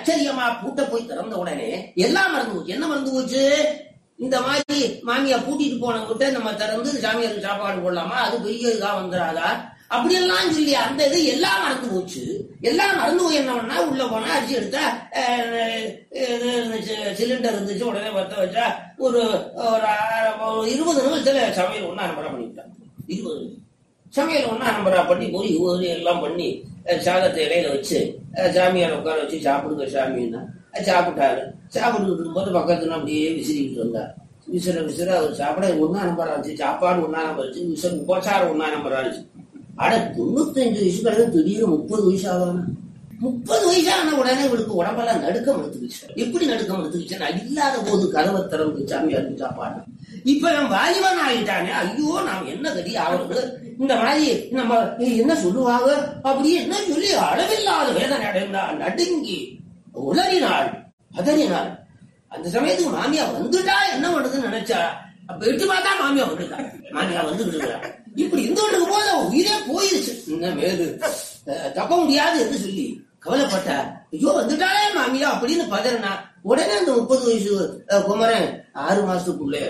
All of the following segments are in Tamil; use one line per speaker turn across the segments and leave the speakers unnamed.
ஆச்சரியமா பூட்ட போய் திறந்த உடனே எல்லாம் மறந்து போச்சு என்ன மறந்து போச்சு இந்த மாதிரி மாமியா கூட்டிட்டு போனவங்கிட்ட நம்ம திறந்து சாமியாருக்கு சாப்பாடு போடலாமா அது பெரிய இதா வந்துடாதா அப்படியெல்லாம் சொல்லி அந்த இது எல்லாம் மறந்து போச்சு எல்லாம் மறந்து போய் என்ன பண்ணா உள்ள போனா அரிசி எடுத்தா அஹ், இது இருந்துச்சு சிலிண்டர் இருந்துச்சு உடனே பத்த வச்சா ஒரு ஒரு அரை- ஒரு இருபது நிமிஷத்துல சமையல் ஒண்ணா நம்பரா பண்ணிவிட்டான் இருபது நிமிஷம் சமையல் ஒண்ணா நம்பரா பண்ணி பொறி ஊறி எல்லாம் பண்ணி அஹ், சாதத்தை இலையில வச்சு அஹ், சாமியார் உட்கார வச்சு சாப்பிடுங்க சாமின்னா அஹ், சாப்பிட்டாரு சாப்பிட்டு இருக்கும்போது பக்கத்துல அப்படியே விசிறிக்கிட்டு இருந்தார் விசிற விசிற அவர் சாப்பிட ஒன்னா நம்பர் ஆச்சு சாப்பாடு ஒன்னா நம்பர் ஆச்சு விசிற உபச்சாரம் ஒன்னா நம்பர் ஆச்சு அட தொண்ணூத்தஞ்சு வயசு கிடையாது திடீர்னு முப்பது வயசு ஆகணும் முப்பது வயசான உடனே இவளுக்கு உடம்பெல்லாம் நடுக்கம் எடுத்துக்கிச்சு எப்படி நடுக்கம் எடுத்துக்கிச்சு நான் இல்லாத போது கதவை திறந்து சாமியாருக்கு சாப்பாடு இப்ப நான் வாலிபன் ஆயிட்டானே ஐயோ நாம் என்ன கதி ஆகுறது இந்த மாதிரி நம்ம என்ன சொல்லுவாங்க அப்படி என்ன சொல்லி அளவில்லாத வேதனை அடைந்தாள் நடுங்கி உளறினாள் பதறினாள் அந்த சமயத்துக்கு மாமியா வந்துட்டா என்ன பண்ணுதுன்னு நினைச்சா அப்ப எட்டு பார்த்தா மாமியா வந்துட்டா மாமியா வந்துகிட்டு இருக்கா இப்படி இருந்துகிட்டு இருக்கும் போது அவன் உயிரே போயிருச்சு இன்னும் மேது அஹ், தப்ப முடியாது என்று சொல்லி கவலைப்பட்டா ஐயோ வந்துட்டாலே மாமியா அப்படின்னு பதறினா உடனே அந்த முப்பது வயசு அஹ், குமரன் ஆறு மாசத்துக்குள்ளே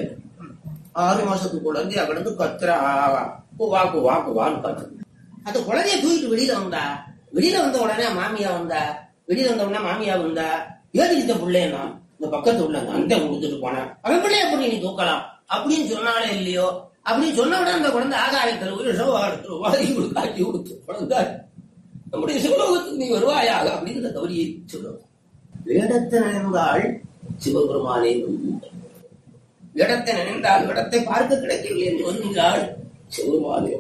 ஆறு மாசத்துக்கு குழந்தையா கிடந்து கத்துற வாக்கு வாக்கு வான்னு கத்து அந்த குழந்தைய தூக்கிட்டு வெளியில வந்தா வெளியில வந்த உடனே மாமியா வந்தா வெளியில வந்த உடனே மாமியா வந்தா ஏது இந்த பிள்ளைன்னா இந்த பக்கத்து உள்ள அந்த அண்டை கொடுத்துட்டு போனேன் அவன் பிள்ளைய எப்படி நீ தூக்கலாம் அப்படின்னு சொன்னாலே இல்லையோ அப்படின்னு சொன்ன உடனே அந்த குழந்தை ஆகாயத்தில் போய் சோகாரத்தில் வாரி கொடுத்து காட்டி கொடுத்து குழந்தை நம்முடைய சிவலோகத்துக்கு நீ வருவாயாக அப்படின்னு இந்த கவரியை சொல்லுவோம் வேடத்தை நினைந்தாள் சிவபெருமானே வந்து இடத்தை நினைந்தால் இடத்தை பார்க்க கிடைக்கவில்லை என்று வருகிறாள் சிவருமானே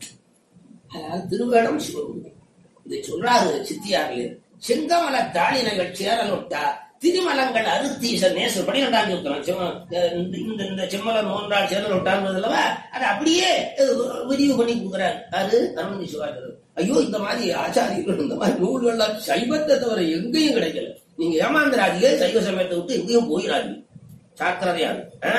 அதாவது திருவேடம் சிவருமானே இதை சொல்றாரு சித்தியாரில் செங்கமல தாளினங்கள் சேரலொட்டா திருமலங்கள் அறுத்தீச நேசர் பனிரெண்டாம் சூத்திரம் சிவ- இந்த இந்த இந்த செம்மலம் மூன்றாள் சேரலொட்டான்றதுலவா அதை அப்படியே அஹ், விரிவு பண்ணி கொடுக்குறாரு அது அருணந்தி சிவாச்சாரியர் ஐயோ இந்த மாதிரி ஆச்சாரியர்கள் இந்த மாதிரி நூல்கள்லாம் சைவத்தை தவிர எங்கேயும் கிடைக்கல நீங்க ஏமாந்துராதீங்க சைவ சமயத்தை விட்டு எங்கேயும் போயிடாதீங்க சாத்திரதையா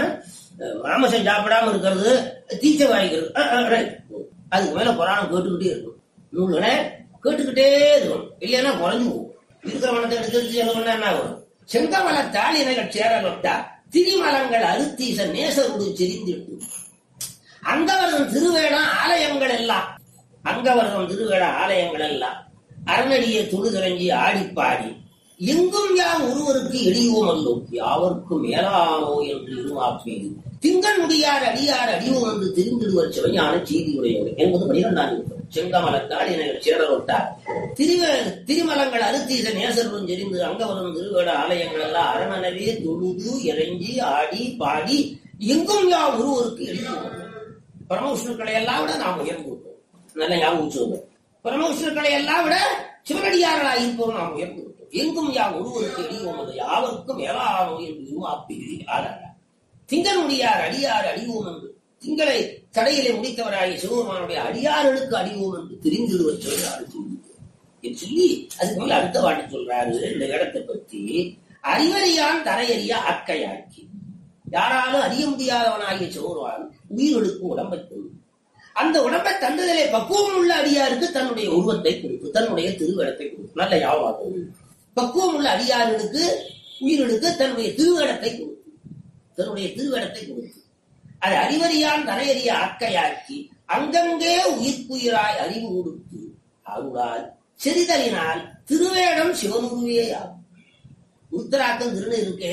மாமசம் சாப்பிடாம இருக்கிறது தீச்ச வாய்க்கிறது அஹ், அஹ், right. அதுக்கு மேல புராணம் கேட்டுக்கிட்டே இருக்கும் நூல்களை கேட்டுக்கிட்டே இருக்கும் இல்லைன்னா குறைஞ்சு போகும் இருக்கிற மனத்தை எடுத்து எடுத்து என்ன பண்ணா என்ன ஆகும் செங்கமல தாளினங்கள் சேரலொட்டா திரிமலங்கள் அறுத்தீச நேசருடு செறிந்திட்டு அங்கவர்தம் திருவேடம் ஆலயங்கள் எல்லாம் அங்கவர்தம் திருவேட ஆலயங்கள் எல்லாம் அரணடியை துணிதிரஞ்சி ஆடிப்பாடி எங்கும் யாம் ஒருவருக்கு எளியோம் அல்லோம் யாவர்க்கும் மேலானோ என்று இருமாப்பீது திங்கள் முடியார் அடியார் அடியோம் என்று தெரிந்திடுவர் சிவஞான செய்தி உடையவர் என்பது பனிரெண்டாம் யுத்தம் செங்கமலத்தால் என சேரலொட்டார் திருவ திருமலங்கள் அறுத்தீச நேசரும் தெரிந்து அங்கவரும் திருவேட ஆலயங்கள் எல்லாம் அரணனவே தொழுது இறங்கி ஆடி பாடி எங்கும் யாம் ஒருவருக்கு எளியோம் அல்லோம் பரமவிஷ்ணுக்களை எல்லாம் விட நாம் உயர்ந்து விட்டோம் நல்ல ஞாபகம் வச்சுக்கோங்க பரமவிஷ்ணுக்களை எல்லாம் விட சிவனடியார்களாக இருப்போம் நாம் உயர்ந்து விட்டோம் எங்கும் யா ஒருவருக்கு எடிவோம் அது யாவருக்கும் மேலானோ என்று இருமாப்பிகிறார் திங்கள் முடியார் அடியார் அடிவோம் என்று திங்களை தடையிலே முடித்தவராகிய சிவபெருமானுடைய அடியார்களுக்கு அடிவோம் என்று தெரிந்திடுவர் சொல்றாரு என்று சொல்லி அதுக்கு மேல அடுத்த வாட்டி சொல்றாரு இந்த இடத்தை பற்றி அறிவறியான் தரையறிய அக்கையாக்கி யாராலும் அறிய முடியாதவனாகிய சிவருவான் உயிர்களுக்கு உடம்பை கொண்டு அந்த உடம்பை தந்ததிலே பக்குவம் உள்ள அடியாருக்கு தன்னுடைய உருவத்தை கொடுத்து தன்னுடைய திருவிடத்தை கொடுத்து நல்ல யாவாகும் பக்குவம் உள்ள அடியார்களுக்கு உயிர்களுக்கு தன்னுடைய திருவிடத்தை கொடுத்து தன்னுடைய திருவிடத்தை கொடுத்து அது அறிவறியான் தனையறிய ஆக்கையாக்கி அங்கங்கே உயிர்க்குயிராய் அறிவு கொடுத்து அருளால் செறிதலினால் திருவேடம் சிவனுருவே ஆகும் உத்தராக்கம் திருநெல் இருக்கே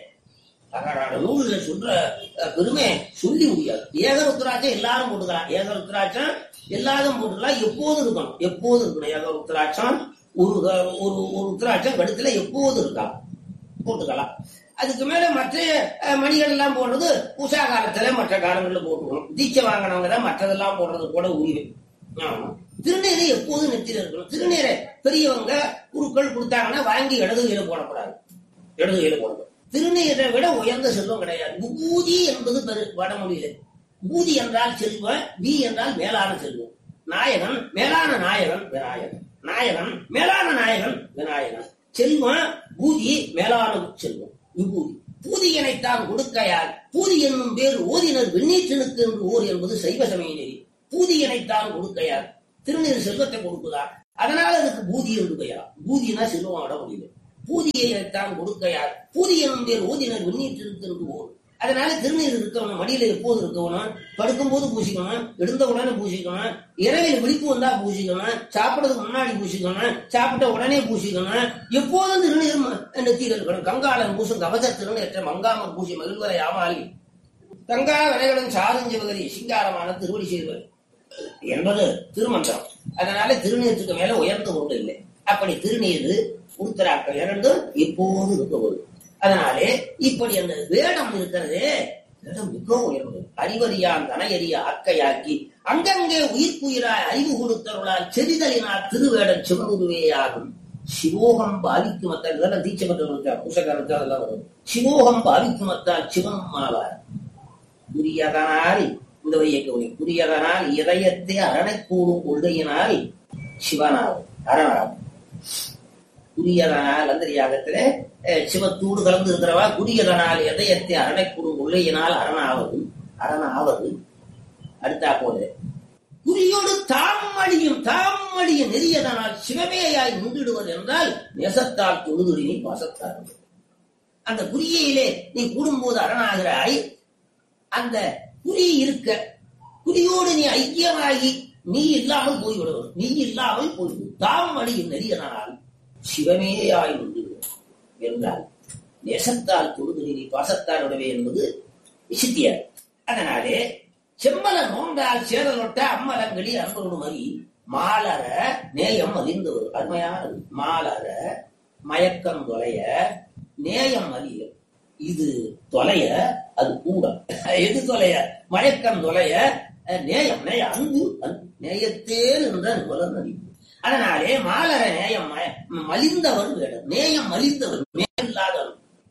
அடாடாட நூல்ல சொல்ற அஹ், பெருமை சொல்லி முடியாது ஏக ருத்ராட்சம் எல்லாரும் போட்டுக்கலாம் ஏக ருத்ராட்சம் எல்லாரும் போட்டுக்கலாம் எப்போதும் இருக்கணும் எப்போதும் இருக்கணும் ஏக ருத்ராட்சம் ஒரு க- ஒரு ஒரு ருத்ராட்சம் கழுத்துல எப்போதும் இருக்கலாம் போட்டுக்கலாம் அதுக்கு மேல மற்ற அஹ், மணிகள் எல்லாம் போடுறது உஷா காலத்துல மற்ற காலங்கள்ல போட்டுக்கணும் தீட்சை வாங்கினவங்க தான் மற்றதெல்லாம் போடுறது கூட உரிமை ஆமா திருநீரை எப்போதும் நெத்தில இருக்கணும் திருநீரை பெரியவங்க குருக்கள் கொடுத்தாங்கன்னா வாங்கி இடது கையில போடக்கூடாது இடது கையில போடக்கூடாது திருநீரை விட உயர்ந்த செல்வம் கிடையாது பூதி என்பது பெரு வடமொழியில பூதி என்றால் செல்வம் பி என்றால் மேலான செல்வம் நாயகன் மேலான நாயகன் விநாயகன் நாயகன் மேலான நாயகன் விநாயகன் செல்வம் பூதி மேலான செல்வம் விபூதி பூதியனைத்தான் கொடுக்கையால் பூதி என்னும் பேர் ஓதினர் வெண்ணீற்றனுக்கு என்று ஓர் என்பது சைவ சமய நெறி பூதியனைத்தான் கொடுக்கையால் திருநீர் செல்வத்தை கொடுக்குதா அதனால அதுக்கு பூதி என்று பெயரா பூதினா செல்வம் விட முடியல பூதியைத்தான் கொடுக்கையார் பூதி எனும் பேர் ஓதினர் வெந்நீர் இருக்கிறது போல் அதனால திருநீர் இருக்கணும் மடியில எப்போது இருக்கணும் படுக்கும் போது பூசிக்கணும் எழுந்த உடனே பூசிக்கணும் இரவில் விழிப்பு வந்தா பூசிக்கணும் சாப்பிடறதுக்கு முன்னாடி பூசிக்கணும் சாப்பிட்ட உடனே பூசிக்கணும் எப்போதும் திருநீர் ம- நெத்தியில் இருக்கணும் கங்காளன் பூசும் கவச திருநீற்ற மங்காமர் பூசி மகிழ்வரை ஆமாலி கங்கா வினைகளும் சாரும் சிவகரி சிங்காரமான திருவடி செய்வது என்பது திருமன்றம் அதனால திருநீருக்கு மேல உயர்ந்த ஒன்று இல்லை அப்படி திருநீர் உருத்தராக்கள் இரண்டும் எப்போது இருக்க வரும் அதனாலே இப்படி அந்த வேடம் இருக்கிறதே வேடம் மிகவும் உயர்ந்தது அறிவறியான் தனையறிய ஆக்கையாக்கி அங்கங்கே உயிர்க்குயிராய் அறிவு கொடுத்தருளால் செறிதலினால் திருவேடம் சிவனுருவே ஆகும் சிவோகம் பாவிக்கும் மத்தால் இதெல்லாம் தீட்சை பெற்றவர்களுக்கு புஷகாரத்து அதெல்லாம் வரும் சிவோகம் பாவிக்கும் மத்தால் சிவனும் ஆவார் புரியதனால் இந்த வையக்கவுனி புரியதனால் இதயத்தை அரணக்கூடும் கொள்கையினால் சிவனாகும் அரணாகும் புரியதனால் அந்த யாகத்துல அஹ், சிவத்தூடு கலந்து இருக்கிறவா புரியதனால் இதயத்தை அரணக்கூடும் கொள்கையினால் அரணாவது அரணாவது அடுத்தா போது குறியோடு தாம்மடியும் தாம்மடியும் நெறியதனால் சிவமேயாய் நின்றுடுவது என்றால் நெசத்தால் தொழுதுடி நீ பாசத்தார் அந்த குறியிலே நீ கூடும்போது அரணாகிறாய் அந்த குறி இருக்க குறியோடு நீ ஐக்கியமாகி நீ இல்லாமல் போய்விடுவது நீ இல்லாமல் போய்விடு தாம் அடியின் நெறியனால் சிவமேயாய் உண்டு என்றால் நேசத்தால் தொழுது நீ பாசத்தாருடவே என்பது சித்தியார் அதனாலே செம்மல நோண்டால் சேதலொட்ட அம்மலங்களி அன்பரோடு மறி மாலர நேயம் அறிந்தவர் அருமையானது மாலர மயக்கம் தொலைய நேயம் அறிய இது தொலைய அது கூட எது தொலைய மயக்கம் தொலைய அஹ், நேயம் நேய அன்பு அன்பு. நேயத்தே என்ற புலன் அறிவு அதனாலே மாலர நேயம் மய- மலிந்தவர் வேடம் நேயம் மலிந்தவர் மேலில்லாதவர்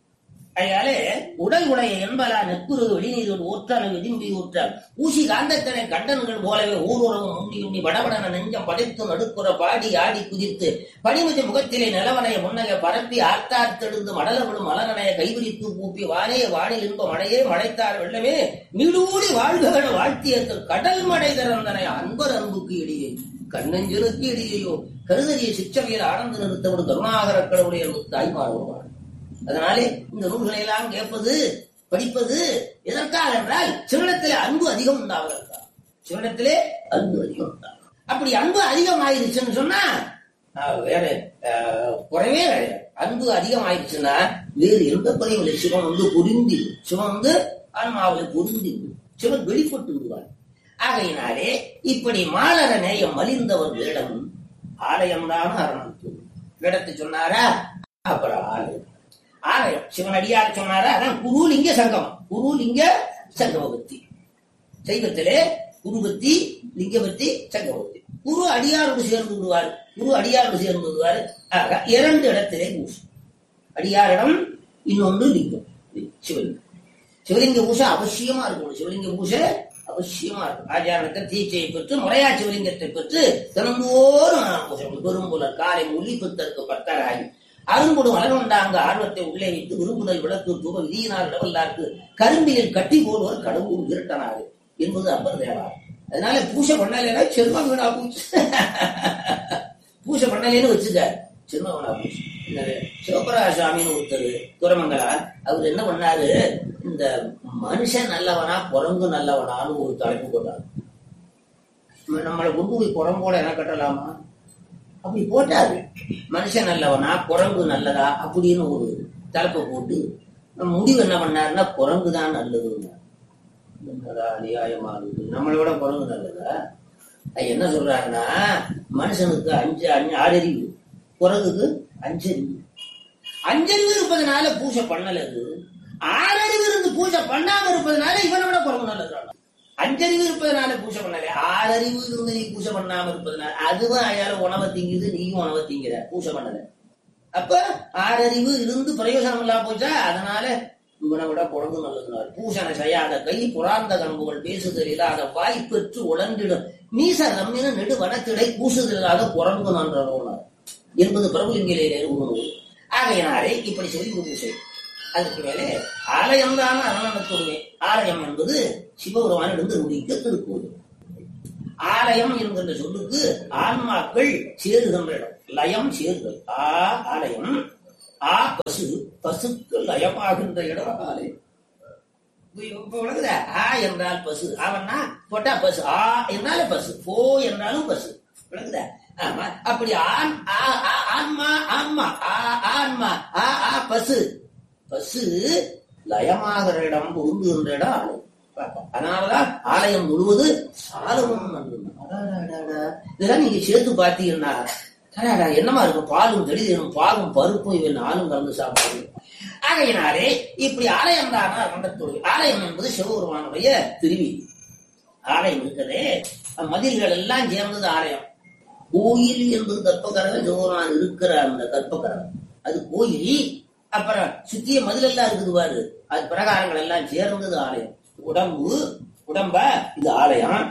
அதனாலே உடல் உடைய என்பலா நெக்குரு வெளிநீர் ஊற்றால் விரும்பி ஊற்றால் ஊசி காந்தத்தனை கண்டன்கள் போலவே ஊர்வலம் உண்டி உண்டி வடவடன நெஞ்சம் படைத்து நடுக்குற பாடி ஆடி குதித்து பனிமிதி முகத்திலே நிலவனைய முன்னக பரப்பி ஆர்த்தார்த்தெழுந்து மடலவிடும் மலரனைய கைவிரித்து கூப்பி வானே வானில் இன்ப மழையே மழைத்தார் வெள்ளமே நீடூடி வாழ்வுகள் வாழ்த்தியத்து கடல் மடை திறந்தனை அன்பர் அன்புக்கு இடையே கண்ணஞ்சலுக்கு இடையேயோ கருதறிய சிச்சவையில் ஆனந்த நிறுத்தவர் கருணாகர கடவுடைய தாய்மாறுவார் அதனாலே இந்த நூல்களை எல்லாம் கேட்பது படிப்பது எதற்காக என்றால் சிவனத்திலே அன்பு அதிகம் உண்டாவதற்காக சிவனத்திலே அன்பு அதிகம் உண்டாகும் அப்படி அன்பு அதிகமாயிருச்சுன்னு சொன்னா ஆஹ், வேற ஆஹ், குறைவே கிடையாது அன்பு அதிகமாயிருச்சுன்னா வேறு எந்த குறையும் இல்லை சிவன் வந்து பொருந்தி சிவன் வந்து ஆன்மாவில் பொருந்தி சிவன் வெளிப்பட்டு விடுவார் ஆகையினாலே இப்படி மாலர நேயம் மலிந்தவர் வேடம் ஆலயம்தான் அரணம் வேடத்தை சொன்னாரா அப்புறம் ஆலயம் ஆலயம் சிவன் அடியார் சொன்னாரா அதான் குருலிங்க சங்கம் குருலிங்க சங்கமபக்தி சைவத்திலே குருபக்தி லிங்கபக்தி சங்கமபக்தி குரு அடியாரோடு சேர்ந்து விடுவார் குரு அடியாரோடு சேர்ந்து விடுவார் ஆக இரண்டு இடத்திலே பூசை அடியாரிடம் இன்னொன்று லிங்கம் சிவலிங்கம் சிவலிங்க பூசை அவசியமா இருக்கணும் சிவலிங்க பூசை அவசியமா இருக்கும் ஆச்சாரத்தை தீட்சையை பெற்று முறையா சிவலிங்கத்தை பெற்று தினந்தோறும் பூசை பெரும்புலர் காலை மொழி பித்தற்கு பத்தராகி அரும்புடு மலர்கொண்டாங்க ஆர்வத்தை உள்ளே வைத்து விரும்புதல் விளக்கு தூப விதியினால் இடவல்லாருக்கு கரும்பியில் கட்டி போடுவர் கடவுள் விரட்டனாரு என்பது அப்பர் தேவார் அதனால பூசை பண்ணலைன்னா செல்வம் வீணா பூச்சி பூசை பண்ணலேன்னு வச்சுக்க செல்வம் வீணா பூச்சி என்னது சிவபராஜ சாமின்னு ஒருத்தர் துரமங்கலா அவர் என்ன பண்ணாரு இந்த மனுஷன் நல்லவனா குரங்கு நல்லவனான்னு ஒரு தலைப்பு போட்டார் நம்மளை கொண்டு போய் குரம்போட என்ன கட்டலாமா அப்படி போட்டாரு மனுஷன் நல்லவனா குரங்கு நல்லதா அப்படின்னு ஒரு தலைப்பை போட்டு முடிவு என்ன பண்ணாருன்னா குரங்கு தான் நல்லதுங்க என்னடா அநியாயமா இருக்குது நம்மளை விட குரங்கு நல்லதா அது என்ன சொல்றாருன்னா மனுஷனுக்கு அஞ்சு அஞ்சு ஆறறிவு குரங்குக்கு அஞ்சறிவு அஞ்சறிவு இருப்பதனால பூஜை பண்ணல இது ஆறறிவு இருந்து பூஜை பண்ணாம இருப்பதனால இவனை விட குரங்கு நல்லது அஞ்சறிவு இருப்பதனால பூஜை பண்ணல ஆறறிவு இருந்து நீ பூஜை பண்ணாம இருப்பதனால அதுவும் அயால உணவை திங்குது நீயும் உணவை திங்கிற பூஜை பண்ணல அப்ப ஆறறிவு இருந்து பிரயோஜனம் இல்லாம போச்சா அதனால இவனை விட குழந்தை நல்லதுனார் பூசண செய்யாத கை புறாந்த கம்புகள் பேசுதல் இல்லாத வாய் பெற்று உழந்திடும் மீச நம்மின நெடு வனத்திடை பூசுதல் இல்லாத குரங்கு நன்றனார் என்பது பிரபுலிங்கிலே உணவு ஆகையினாலே இப்படி சொல்லி பூசை அதுக்கு மேலே ஆலயம் தான அரணத்துடுமே ஆலயம் என்பது சிவபெருமான் இருந்து முடிக்க திருக்கோவில் ஆலயம் என்கின்ற சொல்லுக்கு ஆன்மாக்கள் சேருகின்ற இடம் லயம் சேருதல் ஆ ஆலயம் ஆ பசு பசுக்கு லயமாகின்ற இடம் ஆலயம் இப்ப விளக்குதா ஆ என்றால் பசு அவன்னா போட்டா பசு ஆ என்றாலே பசு போ என்றாலும் பசு விளக்குதா ஆமா அப்படி ஆண் ஆ ஆ ஆன்மா ஆன்மா ஆ ஆன்மா ஆ ஆ பசு பசு லயமாகிற இடம் பொருந்துகின்ற இடம் ஆலயம் அதனாலதான் ஆலயம் முழுவது சாலமும் இதெல்லாம் நீங்க சேர்த்து பார்த்தீங்கன்னா அடாடா, என்னமா இருக்கும் பாலும் தெளிதேனும் பாலும் பருப்பும் இவன் நாளும் கலந்து சாப்பிடுறது ஆகையினாலே இப்படி ஆலயம் தானா மண்டத்துறை ஆலயம் என்பது சிவபெருமானுடைய திருவி ஆலயம் இருக்கிறதே மதில்கள் எல்லாம் சேர்ந்தது ஆலயம் கோயில் என்பது கற்பகரவை சிவபெருமான் இருக்கிற அந்த கற்பகரம் அது கோயில் அப்புறம் சுத்திய மதில் எல்லாம் இருக்குது பாரு அது பிரகாரங்கள் எல்லாம் சேர்ந்தது ஆலயம் உடம்பு உடம்ப இது ஆலயம்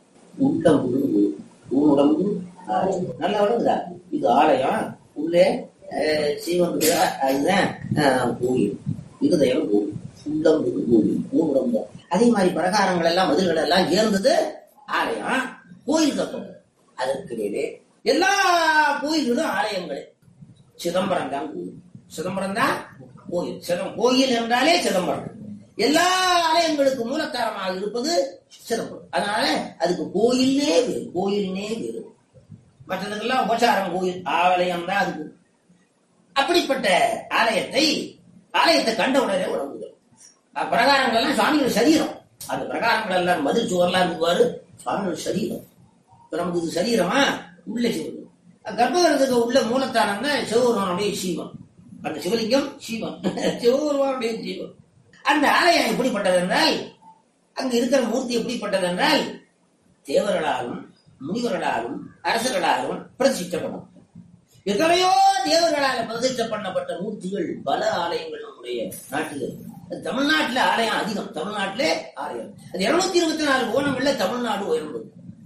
உடம்பு உன் உடம்பு ஆலயம். நல்லா விளங்குதா இது ஆலயம் உள்ளே அஹ், சீவன் இருக்கா? அதுதான் அஹ், கோயில் இருதயம் கோயில் உள்ளம் இது கோயில் ஊன் உடம்பு அதே மாதிரி பிரகாரங்கள் எல்லாம் மதில்கள் எல்லாம் சேர்ந்தது ஆலயம் கோயில் கப்பம் அதற்கிடையிலே எல்லா கோயில்களும் ஆலயங்களே சிதம்பரம் தான் கோயில் சிதம்பரம் தான் கோயில் சிதம் கோயில் என்றாலே சிதம்பரம் எல்லா ஆலயங்களுக்கு மூலத்தாரமாக இருப்பது சிதம்பரம் அதனால அதுக்கு கோயில்னே வேறு கோயில்னே வேறு மற்றதுக்கெல்லாம் உபசாரம் கோயில் ஆலயம் தான் அதுக்கு அப்படிப்பட்ட ஆலயத்தை ஆலயத்தை கண்ட உடனே உடம்புகள் பிரகாரங்கள் எல்லாம் சுவாமிகள் சரீரம் அந்த பிரகாரங்கள் எல்லாம் மதில் சுவர்லாம் இருக்குவாரு சுவாமிகள் சரீரம் இப்ப நமக்கு இது சரீரமா உள்ள சிவலிங்கம் கர்ப்பகிரகத்துக்கு உள்ள மூலத்தானம் தான் சிவபெருமானுடைய சீவம் அந்த சிவலிங்கம் சீவம் சிவபெருமானுடைய ஜீவம் அந்த ஆலயம் எப்படிப்பட்டது என்றால் அங்கு இருக்கிற மூர்த்தி எப்படிப்பட்டது என்றால் தேவர்களாலும் முனிவர்களாலும் அரசர்களாலும் பிரதிஷ்டப்படும் எத்தனையோ தேவர்களால் பிரதிஷ்ட பண்ணப்பட்ட மூர்த்திகள் பல ஆலயங்கள் நம்முடைய நாட்டில் இருக்கு அது தமிழ்நாட்டுல ஆலயம் அதிகம் தமிழ்நாட்டிலே ஆலயம் அது இருநூத்தி இருபத்தி நாலு புவனங்கள்ல தமிழ்நாடு உயர்ந்தது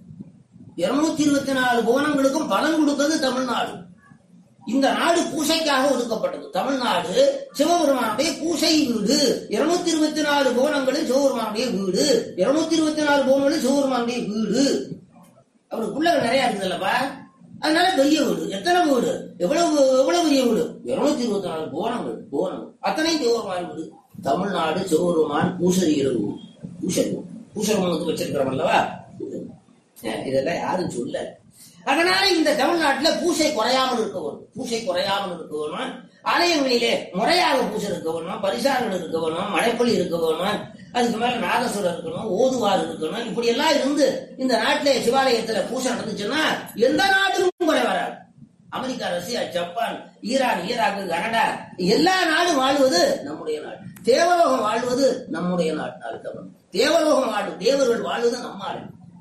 இருநூத்தி இருபத்தி நாலு புவனங்களுக்கும் பலன் கொடுத்தது தமிழ்நாடு இந்த நாடு பூசைக்காக ஒதுக்கப்பட்டது தமிழ்நாடு சிவபெருமானுடைய பூசை வீடு இருநூத்தி இருபத்தி நாலு புவனங்களும் சிவபெருமானுடைய வீடு இருநூத்தி இருபத்தி நாலு புவனங்களும் சிவபெருமானுடைய வீடு அவருக்கு பிள்ளைகள் நிறைய இருக்குதுல்லப்பா அதனால பெரிய வீடு எத்தனை வீடு எவ்வளவு எவ்வளவு பெரிய வீடு இருநூத்தி இருபத்தி நாலு புவனங்கள் புவனங்கள் அத்தனையும் சிவபெருமான் வீடு தமிழ்நாடு சிவபெருமான் பூசரிகள் வீடு பூசரி பூசரமனுக்கு வச்சிருக்கிறோம் அல்லவா அஹ் இதெல்லாம் யாரும் சொல்ல அதனால இந்த தமிழ்நாட்டுல பூசை குறையாமல் இருக்க வேணும் பூசை குறையாமல் இருக்க வேணும் ஆலயங்களிலே முறையாக பூசை இருக்க வேணும் பரிசாரங்கள் இருக்க வேணும் மழைப்பொழி இருக்க வேணும் அதுக்கு மேல நாதசுரம் இருக்கணும் ஓதுவார் இருக்கணும் இப்படி எல்லாம் இருந்து இந்த நாட்டிலே சிவாலயத்துல பூசை நடந்துச்சுன்னா எந்த நாட்டுக்கும் குறை வராது America Russia Japan Iran Iraq Canada எல்லா நாடும் வாழ்வது நம்முடைய நாடு தேவலோகம் வாழ்வது நம்முடைய நாட்டினால் தவறு தேவலோகம் வாழும் தேவர்கள் வாழ்வது நம்மால்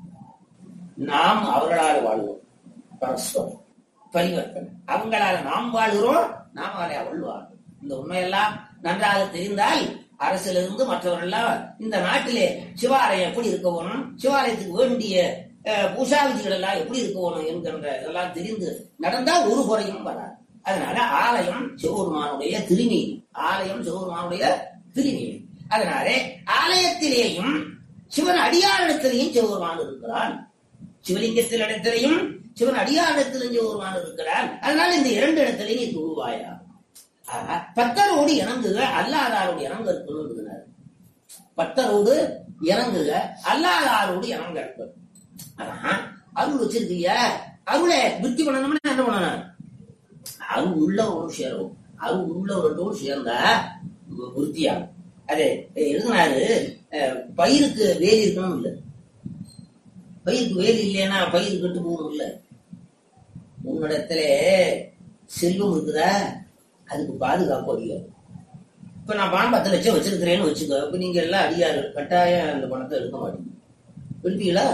நாம் அவர்களால் வாழ்வோம் பரஸ்பரம் பரிவர்த்தனை அவங்களால நாம் வாழ்கிறோம் நாமளே அவள் வாழ்வோம் இந்த உண்மையெல்லாம் நன்றாக தெரிந்தால் அரசிலிருந்து மற்றவர்கள்லாம் இந்த நாட்டிலே சிவாலயம் எப்படி இருக்க வேணும் சிவாலயத்துக்கு வேண்டிய அஹ், பூசாவிதிகள் எல்லாம் எப்படி இருக்க வேணும் என்கின்ற இதெல்லாம் தெரிந்து நடந்தா ஒரு குறையும் வராது அதனால ஆலயம் சிவபெருமானுடைய திருநீ ஆலயம் சிவபெருமானுடைய திருநீ அதனாலே ஆலயத்திலேயும் சிவன் அடியாரிடத்திலேயும் சிவபெருமான் இருக்கிறான் சிவலிங்கத்தில் இடத்திலையும் சிவன் அடியாரிடத்திலும் சிவபெருமான் இருக்கிறான் அதனால இந்த இரண்டு இடத்திலையும் நீ துருவாயா ஆக, பத்தரோடு இணங்குக அல்லாதாரோடு இணங்க இருக்கணும் பத்தரோடு இணங்குக அல்லாதாரோடு இணங்க இருக்கணும் ஆனா, அருள் வச்சிருக்கீங்க அருளை விருத்தி பண்ணணும்னா என்ன பண்ணணும் அருள் உள்ளவரும் சேரும் அருள் உள்ளவரோடு சேர்ந்தா விருத்தியாகும் அது எழுதினாரு அஹ், பயிருக்கு வேலி இருக்கணும் இல்லை பயிருக்கு வேலி இல்லைன்னா பயிர் கெட்டு போகணும் இல்ல உன்னிடத்துல செல்வம் இருக்குதா அதுக்கு பாதுகாப்பு அதிகம் இப்ப நான் பணம் பத்து லட்சம் வச்சிருக்கிறேன்னு வச்சுக்கோ இப்ப நீங்க எல்லாம் அடியாரு கட்டாயம் அந்த பணத்தை எடுக்க மாட்டீங்க எடுப்பீங்களா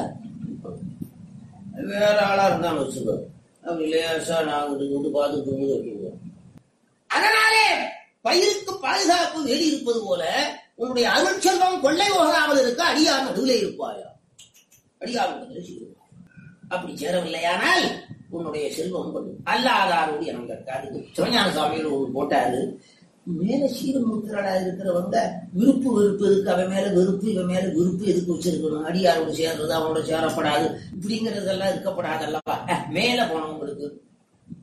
வேற ஆளா இருந்தாலும் வச்சுக்கோ அப்படி லேசா நாங்க இருந்து பார்த்துட்டு இருந்து வைக்கீங்க அதனாலே பயிருக்கு பாதுகாப்பு வேலி இருப்பது போல உன்னுடைய அருள் செல்வம் கொள்ளை போகாமல் இருக்க அடியார் நடுவிலே இருப்பாயா அடியாளுக்கு செய்யும் அப்படி சேரவில்லையானால் உன்னுடைய செல்வம் கொண்டு அல்லாதாரோடு எனக்கு இருக்காது சிவஞான சுவாமிகள் ஒரு போட்டாரு மேல சீரமுத்திரடா இருக்கிறவங்க விருப்பு வெறுப்பு இருக்கு அவன் மேல வெறுப்பு இவன் மேல விருப்பு எதுக்கு வச்சிருக்கணும் அடியாரோடு சேர்றது அவனோட சேரப்படாது இப்படிங்கிறதெல்லாம் இருக்கப்படாது அல்லவா அஹ், மேல போனவங்களுக்கு அப்ப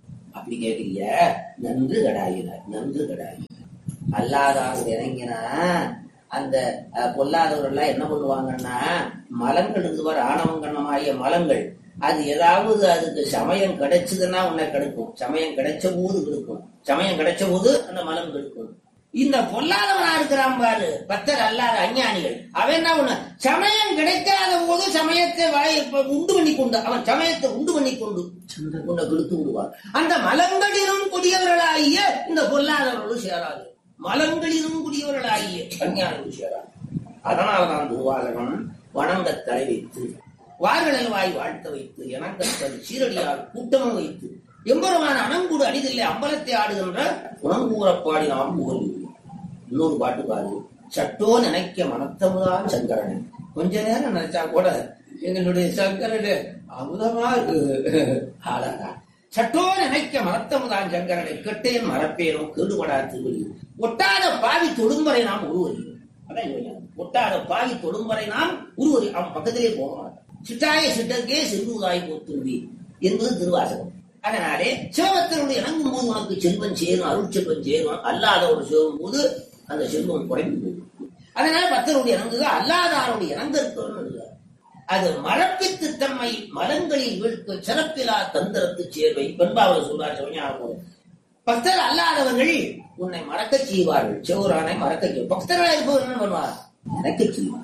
அப்படி கேட்கறீங்க நன்று கடாயினார் நன்று கடாயினார் அல்லாதாங்க இறங்கினா அந்த அஹ், பொல்லாதவர்கள் என்ன பண்ணுவாங்கன்னா மலங்கள் இருக்குவார் ஆணவம் கண்ணமாகிய மலங்கள் அது ஏதாவது அதுக்கு சமயம் கிடைச்சதுன்னா உன்னை கெடுக்கும் சமயம் கிடைச்ச போது கெடுக்கும் சமயம் கிடைச்ச போது அந்த மலம் கெடுக்கும் இந்த பொல்லாதவனா இருக்கிறான் பாரு பக்தர் அல்லாத அஞ்ஞானிகள் அவன் என்ன பண்ண சமயம் கிடைக்காத போது சமயத்தை வாய் இப்ப உண்டு பண்ணி கொண்டு அவன் சமயத்தை உண்டு பண்ணி கொண்டு உன்னை கெடுத்து விடுவார் அந்த மலங்களிலும் கொடியவர்களாகிய இந்த பொல்லாதவர்களும் சேராது மலங்களிலும் குடியவர்களாகிய அஞ்ஞானிகள் சேராது அதனால்தான் துர்வாசகம் வணங்க தலை வைத்து வார்களில் வாய் வாழ்த்த வைத்து எனக்கத்தல் சீரடியால் கூட்டமும் வைத்து எம்பெருமான அணங்குடு அடிதில்லை அம்பலத்தை ஆடுகின்ற உணங்கூறப்பாடி நாம் புகழ்கிறோம் இன்னொரு பாட்டு பாரு சட்டோ நினைக்க மனத்தமுதான் சங்கரன் கொஞ்ச நேரம் நினைச்சா கூட எங்களுடைய சங்கரன் அமுதமா இருக்கு ஆளாடா சட்டோ நினைக்க மனத்தமுதான் சங்கரனை கெட்டேன் மறப்பேனும் கேடுபடா திருவள்ளி ஒட்டாத பாவி தொடும்பரை நாம் உருவறியும் அதான் இங்க ஞானம். ஒட்டாத பாவி தொடும்பரை நாம் உருவறி அவன் பக்கத்திலே போக மாட்டான் சிட்டாய சிட்டருக்கே செல்வதாய் போத்துருவி என்பது திருவாசகம் அதனாலே சிவபக்தனுடைய இணங்கும் போது உனக்கு செல்வன் சேரும் அருள் செல்வன் சேரும் அல்லாத ஒரு சேரும் போது அந்த செல்வம் குறைந்து போகும் அதனால பக்தருடைய இணங்குக அல்லாதாருடைய இணங்கற்கு அது மரப்பித்து தம்மை மலங்களில் வீழ்க்கு சிறப்பிலா தந்திரத்து சேர்வை பெண்பாவல சொல்றார் சிவஞானம் பக்தர் அல்லாதவர்கள் உன்னை மறக்கச் செய்வார்கள் சிவரானை மறக்கச் செய்வார் பக்தர்களாக இருப்பவர் என்ன பண்ணுவார் மறக்கச் செய்வார்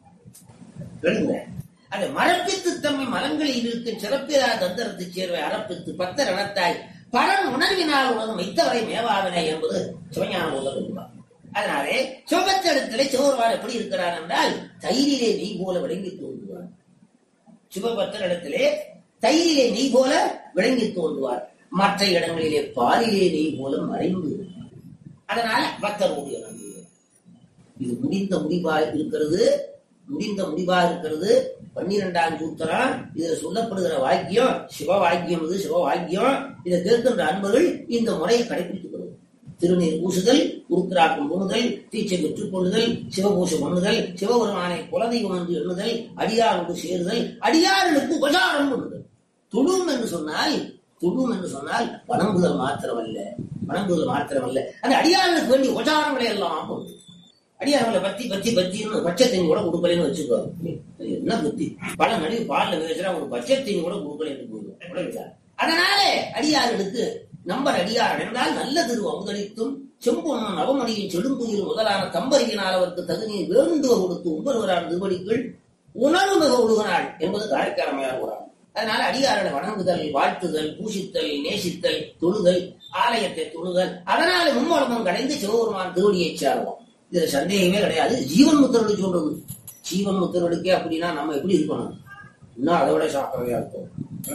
கேளுங்க அது மரப்பித்து தம்மை மலங்களில் இருக்கும் சிறப்பிலா தந்திரத்து சேர்வை அறப்பித்து பக்தர் இனத்தாய் பரன் உணர்வினால் உணர்வு வைத்தவரை மேவாவினை என்பது சிவஞான உதவுவார் அதனாலே சிவபக்தரிடத்திலே சிவருவார் எப்படி இருக்கிறார் என்றால் தயிரிலே நெய் போல விளங்கி தோன்றுவார் சிவபக்தரிடத்திலே தயிரிலே நெய் போல விளங்கி தோன்றுவார் மற்ற இடங்களிலே பாலிலே நெய் போல மறைந்து அதனால பக்தருடைய நன்றி இது முடிந்த முடிவா இருக்கிறது முடிந்த முடிவா இருக்கிறது பன்னிரெண்டாம் சூத்திரம் இதுல சொல்லப்படுகிற வாக்கியம் சிவ வாக்கியம் இது சிவ வாக்கியம் இதை கேட்கின்ற அன்பர்கள் இந்த முறையை கடைபிடித்துக் கொள்வது திருநீர் பூசுதல் உருத்திராக்கம் பூணுதல் தீச்சை பெற்றுக் கொள்ளுதல் சிவபூசை பண்ணுதல் சிவபெருமானை குலதெய்வம் என்று எண்ணுதல் அடியாரோடு சேருதல் அடியார்களுக்கு உபசாரம் பண்ணுதல் துளும் என்று சொன்னால் துளும் என்று சொன்னால் வணங்குதல் மாத்திரமல்ல வணங்குதல் மாத்திரமல்ல அந்த அடியார்களுக்கு வேண்டிய உபசாரங்களை எல்லாம் பண்ணுது அடியார்களை பத்தி பத்தி பத்தின்னு பச்சை தண்ணி கூட கொடுக்கலன்னு வச்சுக்கோ என்ன புத்தி பல நடிகை பால்ல பேசுறா ஒரு பச்சை தண்ணி கூட கொடுக்கலன்னு போயிடும் அதனால அடியார்களுக்கு நம்பர் அடியார் என்றால் நல்ல திரு அமுதளித்தும் செம்பொன்னும் நவமணியின் செடுங்குயில் முதலான தம்பரியினால் அவருக்கு தகுதியை வேண்டுவ கொடுத்து உம்பருவரான் திருவடிக்குள் உணர்வு மிக ஒழுகினாள் என்பது காரைக்காரமையார் கூறார் அதனால அடியார்களை வணங்குதல் வாழ்த்துதல் பூசித்தல் நேசித்தல் தொழுதல் ஆலயத்தை தொழுதல் அதனால மும்மலமும் கடைந்து சிவபெருமான் திருவடியை சாருவோம் இதுல சந்தேகமே கிடையாது ஜீவன் முத்தர்களுக்கு சொல்றது ஜீவன் முத்தர்களுக்கே அப்படின்னா நம்ம எப்படி இருக்கணும் இன்னும் அதை விட சாக்கவையா இருக்கும்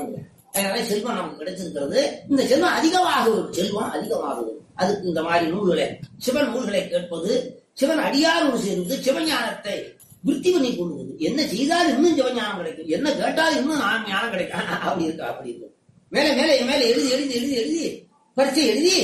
அதனால செல்வம் நமக்கு கிடைச்சிருக்கிறது இந்த செல்வம் அதிகமாகும் செல்வம் அதிகமாகும் அதுக்கு இந்த மாதிரி நூல்களை சிவன் நூல்களை கேட்பது சிவன் அடியாரோடு சேர்ந்து சிவஞானத்தை விருத்தி பண்ணி கொள்வது என்ன செய்தால் இன்னும் சிவஞானம் கிடைக்கும் என்ன கேட்டால் இன்னும் நான் ஞானம் கிடைக்கும் அப்படி இருக்கா அப்படி இருக்கும் மேல மேல மேல எழுதி எழுதி எழுதி எழுதி பரிச்சை எழுதி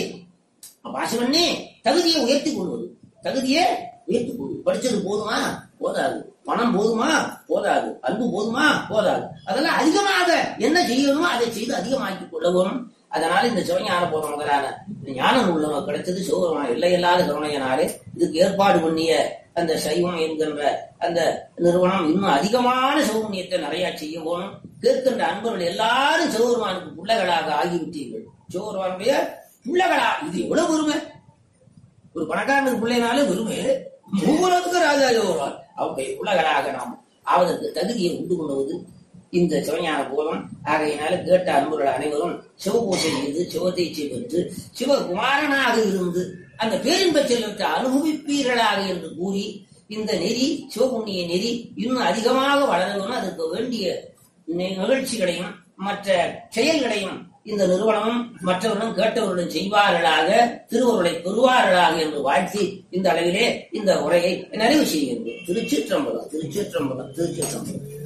பாசம் பண்ணி தகுதியை உயர்த்தி கொள்வது தகுதியை உயர்த்தி கொள்வது படிச்சது போதுமா போதாது பணம் போதுமா போதாது அன்பு போதுமா போதாது அதெல்லாம் அதிகமாக என்ன செய்யணுமோ அதை செய்து அதிகமாக்கிக் கொள்ளவும் அதனால இந்த சிவஞான போத முதலான இந்த ஞான நூல் நமக்கு கிடைச்சது சிவபெருமான் எல்லையில்லாத கருணையினாலே இதுக்கு ஏற்பாடு பண்ணிய அந்த சைவம் என்கின்ற அந்த நிறுவனம் இன்னும் அதிகமான சிவபுண்ணியத்தை நிறைய செய்ய போகணும் கேட்கின்ற அன்பர்கள் எல்லாரும் சிவபெருமானுக்கு பிள்ளைகளாக ஆகிவிட்டீர்கள் சிவபெருமானுடைய பிள்ளைகளா இது எவ்வளவு பெருமை ஒரு பணக்காரனுக்கு பிள்ளைனாலே பெருமை மூவரத்துக்கு ராஜா சிவபெருமான் அவருடைய பிள்ளைகளாக நாம் ஆவதற்கு தகுதியை உண்டு கொள்வது இந்த சிவஞான போலம் ஆகையினால கேட்ட அன்பர்கள் அனைவரும் சிவபூசை செய்து சிவதீட்சை பெற்று சிவகுமாரனாக இருந்து அந்த பேரின்ப செல்வத்தை அனுபவிப்பீர்களாக என்று கூறி இந்த நெறி சிவபுண்ணிய நெறி இன்னும் அதிகமாக வளரணும் அதற்கு வேண்டிய நி- நிகழ்ச்சிகளையும் மற்ற செயல்களையும் இந்த நிறுவனமும் மற்றவர்களும் கேட்டவர்களும் செய்வார்களாக திருவருளை பெறுவார்களாக என்று வாழ்த்தி இந்த அளவிலே இந்த உரையை நிறைவு செய்கின்றோம் திருச்சிற்றம்பலம் திருச்சிற்றம்பலம் திருச்சிற்றம்பலம்